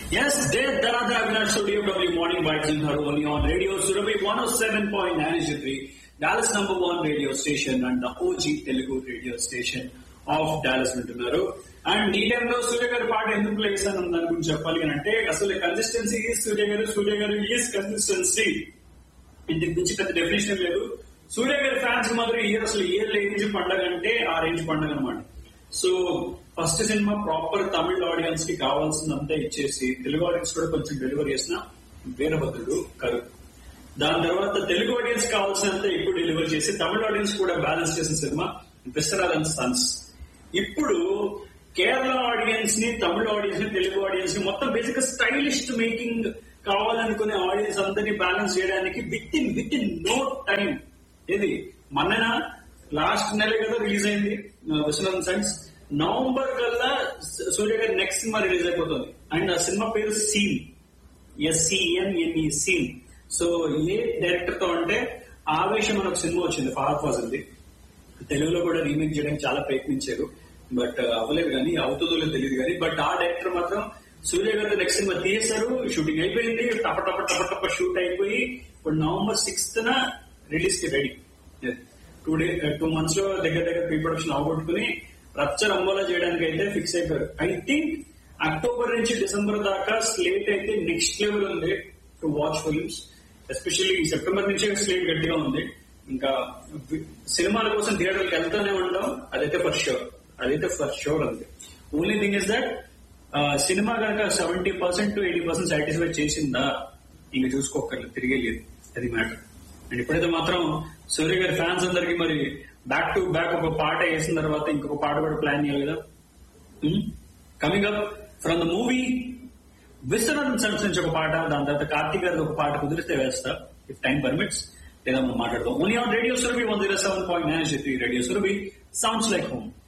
Yes, Dev Dharada Avinash Studio W Morning Bites in Harmony on Radio Surabhi 107.93, Dallas number one radio station and the OG Telugu radio station of Dallas వింటున్నారు and ఈ టైంలో సూర్య గారి పాట ఎందుకు play చేశాను దాని గురించి చెప్పాలి అని అంటే అసలు కన్సిస్టెన్సీ సూర్య గారు సూర్య గారు ఈస్ కన్సిస్టెన్సీ ఇంతకు మించి పెద్ద డెఫినేషన్ లేదు సూర్య గారి ఫ్యాన్స్ మాత్రం ఇయర్ అసలు ఏ రేంజ్ పండగ అంటే ఆ రేంజ్ పండగ అనమాట so first cinema proper Tamil audience కి కావాల్సిందంతా ఇచ్చేసి తెలుగు ఆడియన్స్ కూడా కొంచెం డెలివరీ చేసిన వీరభద్రుడు కరు దాని తర్వాత తెలుగు ఆడియన్స్ కావాల్సినంత ఎక్కువ డెలివరీ చేసి తమిళ ఆడియన్స్ కూడా బ్యాలెన్స్ చేసిన సినిమా విసరాల్ అండ్ సన్స్ ఇప్పుడు కేరళ ఆడియన్స్ ని తమిళ ఆడియన్స్ ని తెలుగు ఆడియన్స్ ని మొత్తం బేసిక్ స్టైలిస్ట్ మేకింగ్ కావాలనుకునే ఆడియన్స్ అందరినీ బ్యాలెన్స్ చేయడానికి within within no time ఇది మొన్న లాస్ట్ నెల కదా రిలీజ్ అయింది విశ్వనాథన్ సన్స్ నవంబర్ కల్లా సూర్య గారి నెక్స్ట్ సినిమా రిలీజ్ అయిపోతుంది అండ్ ఆ సినిమా పేరు సీన్ ఎస్సీఎన్ఎన్ఈ సీన్ సో ఏ డైరెక్టర్ తో అంటే ఆవేశం అని ఒక సినిమా వచ్చింది ఫార్ ఫాజల్ది తెలుగులో కూడా రీమేక్ చేయడానికి చాలా ప్రయత్నించారు బట్ అవ్వలేదు కానీ అవుతుందో లేదో తెలియదు కానీ బట్ ఆ డైరెక్టర్ మాత్రం సూర్య గారి నెక్స్ట్ సినిమా తీశారు షూటింగ్ అయిపోయింది టప టప టప టప షూట్ అయిపోయి ఇప్పుడు నవంబర్ సిక్స్త్ న రిలీజ్ కి ready today two months లో దగ్గర దగ్గర ప్రీ ప్రొడక్షన్ అవగొట్టుకుని రచ్చ రంబోలా చేయడానికి అయితే ఫిక్స్ అయిపోయారు ఐ థింక్ అక్టోబర్ నుంచి డిసెంబర్ దాకా స్లేట్ అయితే నెక్స్ట్ లెవెల్ ఉంది to watch films especially September నుంచి స్లేట్ గట్టిగా ఉంది ఇంకా సినిమాల కోసం థియేటర్కి వెళ్తూనే ఉండడం అదైతే ఫర్ షూర్ అదైతే ఫర్ షూర్ అంతే only thing is that cinema కనుక seventy percent to eighty percent satisfy చేసిందా ఇంక చూసుకోకర్లేదు తిరిగే లేదు అది మ్యాటర్ అండ్ ఇప్పుడైతే మాత్రం సూర్య గారి ఫ్యాన్స్ అందరికి మరి బ్యాక్ టు బ్యాక్ ఒక పాట వేసిన తర్వాత ఇంకొక పాట కూడా ప్లాన్ చేయాలి కదా coming up from the movie Vishwanathan sons నుంచి ఒక పాట దాని తర్వాత కార్తీక్ గారి ఒక పాట కుదిరితే వేస్తా ఇఫ్ టైం పర్మిట్స్ లేదా మనం మాట్లాడదాం only on radio Surabhi one zero seven point nine radio Surabhi sounds like home